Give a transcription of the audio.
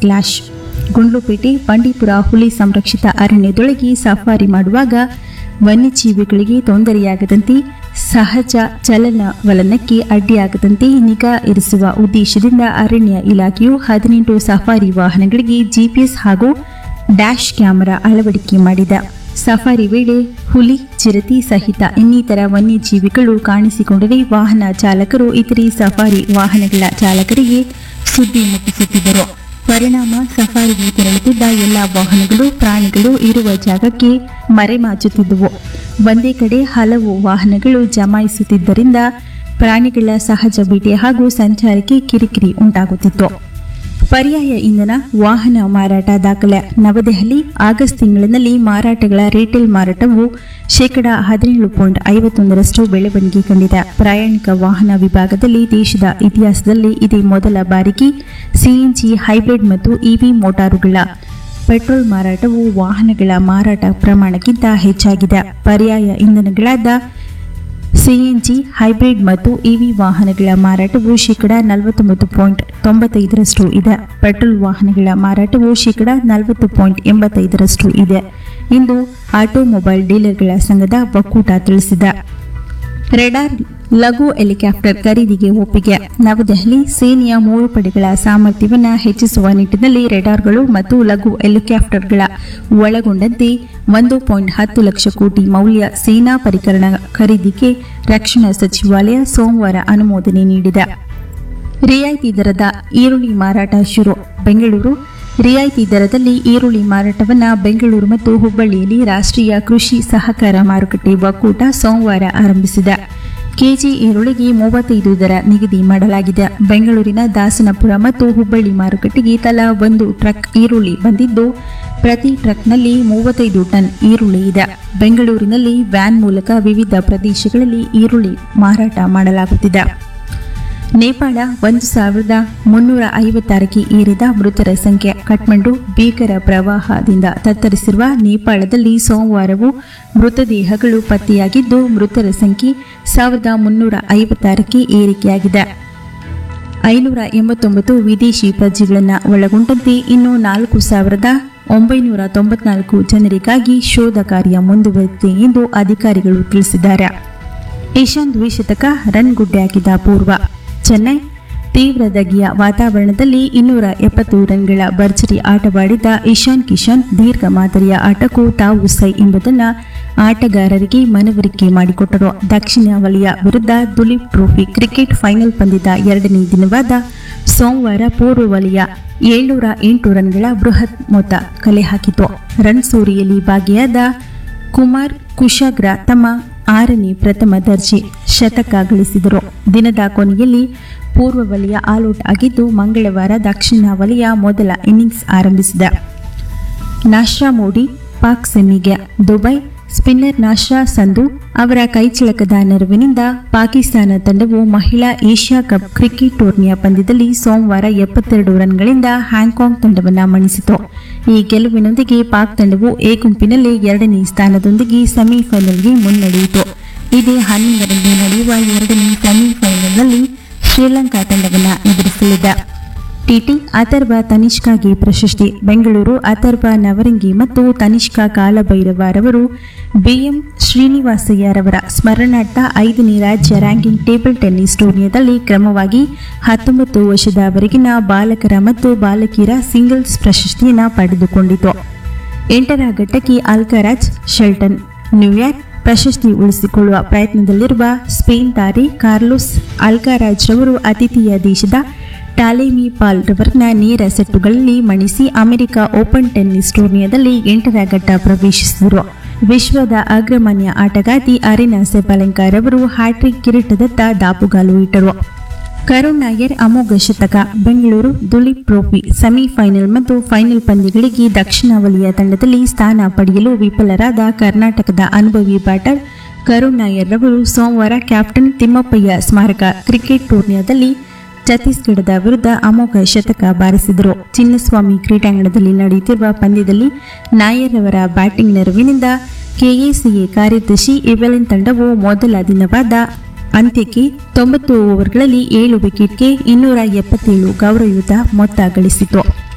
clash Gundlupet Bandipur ಹುಲಿ ಸಂರಕ್ಷಿತ ಅರಣ್ಯದೊಳಗೆ ಸಫಾರಿ ಮಾಡುವಾಗ ವನ್ಯಜೀವಿಗಳಿಗೆ ತೊಂದರೆಯಾಗದಂತೆ ಸಹಜ ಚಲನವಲನಕ್ಕೆ ಅಡ್ಡಿಯಾಗದಂತೆ ನಿಗಾ ಇರಿಸುವ ಉದ್ದೇಶದಿಂದ ಅರಣ್ಯ ಇಲಾಖೆಯು ಹದಿನೆಂಟು ಸಫಾರಿ ವಾಹನಗಳಿಗೆ ಜಿಪಿಎಸ್ ಹಾಗೂ ಡ್ಯಾಶ್ ಕ್ಯಾಮೆರಾ ಅಳವಡಿಕೆ ಮಾಡಿದೆ ಸಫಾರಿ ವೇಳೆ ಹುಲಿ ಚಿರತೆ ಸಹಿತ ಇನ್ನಿತರ ವನ್ಯಜೀವಿಗಳು ಕಾಣಿಸಿಕೊಂಡರೆ ವಾಹನ ಚಾಲಕರು ಇತರೆ ಸಫಾರಿ ವಾಹನಗಳ ಚಾಲಕರಿಗೆ ಸುದ್ದಿ ಮುಟ್ಟಿಸುತ್ತಿದ್ದರು ಪರಿಣಾಮ ಸಫಾರಿಗೆ ತೆರಳುತ್ತಿದ್ದ ಎಲ್ಲ ವಾಹನಗಳು ಪ್ರಾಣಿಗಳು ಇರುವ ಜಾಗಕ್ಕೆ ಮರೆಮಾಚುತ್ತಿದ್ದುವು ಒಂದೇ ಕಡೆ ಹಲವು ವಾಹನಗಳು ಜಮಾಯಿಸುತ್ತಿದ್ದರಿಂದ ಪ್ರಾಣಿಗಳ ಸಹಜ ಭೇಟಿ ಹಾಗೂ ಸಂಚಾರಕ್ಕೆ ಕಿರಿಕಿರಿ ಉಂಟಾಗುತ್ತಿತ್ತು ಪರ್ಯಾಯ ಇಂಧನ ವಾಹನ ಮಾರಾಟ ದಾಖಲೆ ನವದೆಹಲಿ ಆಗಸ್ಟ್ ತಿಂಗಳಿನಲ್ಲಿ ಮಾರಾಟಗಳ ರಿಟೇಲ್ ಮಾರಾಟವು ಶೇಕಡ ಹದಿನೇಳು ಪಾಯಿಂಟ್ ಐವತ್ತೊಂದರಷ್ಟು ಬೆಳವಣಿಗೆ ಕಂಡಿದೆ ಪ್ರಯಾಣಿಕ ವಾಹನ ವಿಭಾಗದಲ್ಲಿ ದೇಶದ ಇತಿಹಾಸದಲ್ಲಿ ಇದೇ ಮೊದಲ ಬಾರಿಗೆ ಸಿಎನ್ಜಿ ಹೈಬ್ರಿಡ್ ಮತ್ತು ಇವಿ ಮೋಟಾರುಗಳ ಪೆಟ್ರೋಲ್ ಮಾರಾಟವು ವಾಹನಗಳ ಮಾರಾಟ ಪ್ರಮಾಣಕ್ಕಿಂತ ಹೆಚ್ಚಾಗಿದೆ ಪರ್ಯಾಯ ಇಂಧನಗಳಾದ ಸಿಎನ್ಜಿ ಹೈಬ್ರಿಡ್ ಮತ್ತು ಇವಿ ವಾಹನಗಳ ಮಾರಾಟವು ಶೇಕಡ ನಲವತ್ತೊಂಬತ್ತು ಪಾಯಿಂಟ್ ತೊಂಬತ್ತೈದರಷ್ಟು ಇದೆ ಪೆಟ್ರೋಲ್ ವಾಹನಗಳ ಮಾರಾಟವು ಶೇಕಡ ನಲವತ್ತು ಪಾಯಿಂಟ್ ಎಂಬತ್ತೈದರಷ್ಟು ಇದೆ ಎಂದು ಆಟೋಮೊಬೈಲ್ ಡೀಲರ್ಗಳ ಸಂಘದ ಒಕ್ಕೂಟ ತಿಳಿಸಿದೆ ರೆಡಾರ್ ಲಘು ಹೆಲಿಕಾಪ್ಟರ್ ಖರೀದಿಗೆ ಒಪ್ಪಿಗೆ ನವದೆಹಲಿ ಸೇನೆಯ ಮೂರು ಪಡೆಗಳ ಸಾಮರ್ಥ್ಯವನ್ನು ಹೆಚ್ಚಿಸುವ ನಿಟ್ಟಿನಲ್ಲಿ ರೆಡಾರ್ಗಳು ಮತ್ತು ಲಘು ಹೆಲಿಕಾಪ್ಟರ್ಗಳ ಒಳಗೊಂಡಂತೆ ಒಂದು ಪಾಯಿಂಟ್ ಹತ್ತು ಲಕ್ಷ ಕೋಟಿ ಮೌಲ್ಯ ಸೇನಾ ಪರಿಕರಣ ಖರೀದಿಗೆ ರಕ್ಷಣಾ ಸಚಿವಾಲಯ ಸೋಮವಾರ ಅನುಮೋದನೆ ನೀಡಿದೆ ರಿಯಾಯಿತಿ ದರದ ಈರುಳ್ಳಿ ಮಾರಾಟ ಶುರು ಬೆಂಗಳೂರು ರಿಯಾಯಿತಿ ದರದಲ್ಲಿ ಈರುಳ್ಳಿ ಮಾರಾಟವನ್ನು ಬೆಂಗಳೂರು ಮತ್ತು ಹುಬ್ಬಳ್ಳಿಯಲ್ಲಿ ರಾಷ್ಟ್ರೀಯ ಕೃಷಿ ಸಹಕಾರ ಮಾರುಕಟ್ಟೆ ಒಕ್ಕೂಟ ಸೋಮವಾರ ಆರಂಭಿಸಿದೆ ಕೆಜಿ ಈರುಳ್ಳಿಗೆ ಮೂವತ್ತೈದು ದರ ನಿಗದಿ ಮಾಡಲಾಗಿದೆ ಬೆಂಗಳೂರಿನ ದಾಸನಪುರ ಮತ್ತು ಹುಬ್ಬಳ್ಳಿ ಮಾರುಕಟ್ಟೆಗೆ ತಲಾ ಒಂದು ಟ್ರಕ್ ಈರುಳ್ಳಿ ಬಂದಿದ್ದು ಪ್ರತಿ ಟ್ರಕ್ನಲ್ಲಿ ಮೂವತ್ತೈದು ಟನ್ ಈರುಳ್ಳಿ ಇದೆ ಬೆಂಗಳೂರಿನಲ್ಲಿ ವ್ಯಾನ್ ಮೂಲಕ ವಿವಿಧ ಪ್ರದೇಶಗಳಲ್ಲಿ ಈರುಳ್ಳಿ ಮಾರಾಟ ಮಾಡಲಾಗುತ್ತಿದೆ ನೇಪಾಳ ಒಂದು ಸಾವಿರದ ಮುನ್ನೂರ ಐವತ್ತಾರಕ್ಕೆ ಏರಿದ ಮೃತರ ಸಂಖ್ಯೆ ಕಠ್ಮಂಡು ಭೀಕರ ಪ್ರವಾಹದಿಂದ ತತ್ತರಿಸಿರುವ ನೇಪಾಳದಲ್ಲಿ ಸೋಮವಾರವೂ ಮೃತದೇಹಗಳು ಪತ್ತೆಯಾಗಿದ್ದು ಮೃತರ ಸಂಖ್ಯೆ ಸಾವಿರದ ಮುನ್ನೂರ ಐವತ್ತಾರಕ್ಕೆ ಏರಿಕೆಯಾಗಿದೆ ಐನೂರ ಎಂಬತ್ತೊಂಬತ್ತು ವಿದೇಶಿ ಪ್ರಜೆಗಳನ್ನು ಒಳಗೊಂಡಂತೆ ಇನ್ನು ನಾಲ್ಕು ಸಾವಿರದ ಒಂಬೈನೂರ ತೊಂಬತ್ನಾಲ್ಕು ಜನರಿಗಾಗಿ ಶೋಧ ಕಾರ್ಯ ಮುಂದುವರಿದಿದೆ ಎಂದು ಅಧಿಕಾರಿಗಳು ತಿಳಿಸಿದ್ದಾರೆ ಏಷ್ಯನ್ ದ್ವಿಶತಕ ರನ್ ಗುಡ್ಡೆ ಹಾಕಿದ ಪೂರ್ವ ಚೆನ್ನೈ ತೀವ್ರ ದಗಿಯ ವಾತಾವರಣದಲ್ಲಿ ಇನ್ನೂರ ಎಪ್ಪತ್ತು ರನ್ಗಳ ಭರ್ಜರಿ ಆಟವಾಡಿದ ಇಶಾನ್ ಕಿಶನ್ ದೀರ್ಘ ಮಾದರಿಯ ಆಟಕ್ಕೂ ತಾವು ಸೈ ಎಂಬುದನ್ನು ಆಟಗಾರರಿಗೆ ಮನವರಿಕೆ ಮಾಡಿಕೊಟ್ಟರು ದಕ್ಷಿಣ ವಲಯ ವಿರುದ್ಧ ದುಲೀಪ್ ಟ್ರೋಫಿ ಕ್ರಿಕೆಟ್ ಫೈನಲ್ ಪಂದ್ಯದ ಎರಡನೇ ದಿನವಾದ ಸೋಮವಾರ ಪೂರ್ವ ವಲಯ ಏಳ್ನೂರ ಎಂಟು ರನ್ಗಳ ಬೃಹತ್ ಮೊತ್ತ ಕಲೆ ಹಾಕಿತು ರನ್ ಸೂರಿಯಲ್ಲಿ ಭಾಗಿಯಾದ ಕುಮಾರ್ ಕುಶಾಗ್ರ ತಮ್ಮ ಆರನೇ ಪ್ರಥಮ ದರ್ಜೆ ಶತಕ ಗಳಿಸಿದರು ದಿನದ ಕೊನೆಯಲ್ಲಿ ಪೂರ್ವ ವಲಯ ಆಲ್ಔಟ್ ಆಗಿದ್ದು ಮಂಗಳವಾರ ದಕ್ಷಿಣ ವಲಯ ಮೊದಲ ಇನ್ನಿಂಗ್ಸ್ ಆರಂಭಿಸಿದೆ ನಾಶ್ರಾ ಮೋಡಿ ಪಾಕ್ ಸೆಮಿಗೆ ದುಬೈ ಸ್ಪಿನ್ನರ್ ನಾಶ್ರಾ ಸಂಧು ಅವರ ಕೈಚಳಕದ ನೆರವಿನಿಂದ ಪಾಕಿಸ್ತಾನ ತಂಡವು ಮಹಿಳಾ ಏಷ್ಯಾ ಕಪ್ ಕ್ರಿಕೆಟ್ ಟೂರ್ನಿಯ ಪಂದ್ಯದಲ್ಲಿ ಸೋಮವಾರ ಎಪ್ಪತ್ತೆರಡು ರನ್ಗಳಿಂದ ಹ್ಯಾಂಗ್ಕಾಂಗ್ ತಂಡವನ್ನು ಮಣಿಸಿತು ಈ ಗೆಲುವಿನೊಂದಿಗೆ ಪಾಕ್ ತಂಡವು ಎ ಗುಂಪಿನಲ್ಲಿ ಎರಡನೇ ಸ್ಥಾನದೊಂದಿಗೆ ಸೆಮಿಫೈನಲ್ಗೆ ಮುನ್ನಡೆಯಿತು ಇದೇ ಹನ್ನೊಂದರಂದು ನಡೆಯುವ ಎರಡನೇ ಸೆಮಿಫೈನಲ್ನಲ್ಲಿ ಶ್ರೀಲಂಕಾ ತಂಡವನ್ನು ಎದುರಿಸಲಿದೆ ಟಿಟಿ ಅಥರ್ವ ತನಿಷ್ಕಾಗೆ ಪ್ರಶಸ್ತಿ ಬೆಂಗಳೂರು ಅಥರ್ವ ನವರಂಗಿ ಮತ್ತು ತನಿಷ್ಕಾ ಕಾಲಭೈರವರವರು ಬಿಎಂ ಶ್ರೀನಿವಾಸಯ್ಯರವರ ಸ್ಮರಣಾರ್ಥ ಐದನೇ ರಾಜ್ಯ ರ್ಯಾಂಕಿಂಗ್ ಟೇಬಲ್ ಟೆನ್ನಿಸ್ ಟೂರ್ನಿಯಲ್ಲಿ ಕ್ರಮವಾಗಿ ಹತ್ತೊಂಬತ್ತು ವರ್ಷದವರೆಗಿನ ಬಾಲಕರ ಮತ್ತು ಬಾಲಕಿಯರ ಸಿಂಗಲ್ಸ್ ಪ್ರಶಸ್ತಿಯನ್ನು ಪಡೆದುಕೊಂಡಿತು ಎಂಟರ ಘಟ್ಟಕ್ಕೆ ಅಲ್ಕರಾಜ್ ಶೆಲ್ಟನ್ ನ್ಯೂಯಾರ್ಕ್ ಪ್ರಶಸ್ತಿ ಉಳಿಸಿಕೊಳ್ಳುವ ಪ್ರಯತ್ನದಲ್ಲಿರುವ ಸ್ಪೇನ್ ತಾರೆ ಕಾರ್ಲೋಸ್ ಅಲ್ಕಾರಾಜ್ ರವರು ಅತಿಥಿಯ ದೇಶದ ಟಾಲೆಮಿ ಪಾಲ್ ರವರನ್ನ ನೇರ ಸೆಟ್ಟುಗಳಲ್ಲಿ ಮಣಿಸಿ ಅಮೆರಿಕ ಓಪನ್ ಟೆನ್ನಿಸ್ ಟೂರ್ನಿಯಲ್ಲಿ ಎಂಟರ ಘಟ್ಟ ಪ್ರವೇಶಿಸಿದರು ವಿಶ್ವದ ಅಗ್ರಮಾನ್ಯ ಆಟಗಾರ್ತಿ ಅರಿನಾ ಸೆಬಲೆಂಕಾ ರವರು ಹ್ಯಾಟ್ರಿಕ್ ಕಿರೀಟದತ್ತ ದಾಪುಗಾಲು ಇಟ್ಟರು ಕರುಣ್ ನಾಯರ್ ಅಮೋಘ ಶತಕ ಬೆಂಗಳೂರು ದುಲೀಪ್ ಟ್ರೋಫಿ ಸೆಮಿಫೈನಲ್ ಮತ್ತು ಫೈನಲ್ ಪಂದ್ಯಗಳಿಗೆ ದಕ್ಷಿಣ ವಲಯ ತಂಡದಲ್ಲಿ ಸ್ಥಾನ ಪಡೆಯಲು ವಿಫಲರಾದ ಕರ್ನಾಟಕದ ಅನುಭವಿ ಬ್ಯಾಟರ್ ಕರುಣ್ ನಾಯರ್ ರವರು ಸೋಮವಾರ ಕ್ಯಾಪ್ಟನ್ ತಿಮ್ಮಪ್ಪಯ್ಯ ಸ್ಮಾರಕ ಕ್ರಿಕೆಟ್ ಟೂರ್ನಿಯಲ್ಲಿ ಛತ್ತೀಸ್ಗಢದ ವಿರುದ್ಧ ಅಮೋಘ ಶತಕ ಬಾರಿಸಿದರು ಚಿನ್ನಸ್ವಾಮಿ ಕ್ರೀಡಾಂಗಣದಲ್ಲಿ ನಡೆಯುತ್ತಿರುವ ಪಂದ್ಯದಲ್ಲಿ ನಾಯರ್ ಅವರ ಬ್ಯಾಟಿಂಗ್ ನೆರವಿನಿಂದ ಕೆಎಸಿಎ ಕಾರ್ಯದರ್ಶಿ ಇವೆಲಿನ್ ತಂಡವು ಮೊದಲ ದಿನವಾದ ಅಂತ್ಯಕ್ಕೆ ತೊಂಬತ್ತು ಓವರ್ಗಳಲ್ಲಿ ಏಳು ವಿಕೆಟ್ಗೆ ಇನ್ನೂರ ಎಪ್ಪತ್ತೇಳು ಗೌರವಯುತ ಮೊತ್ತ ಗಳಿಸಿತು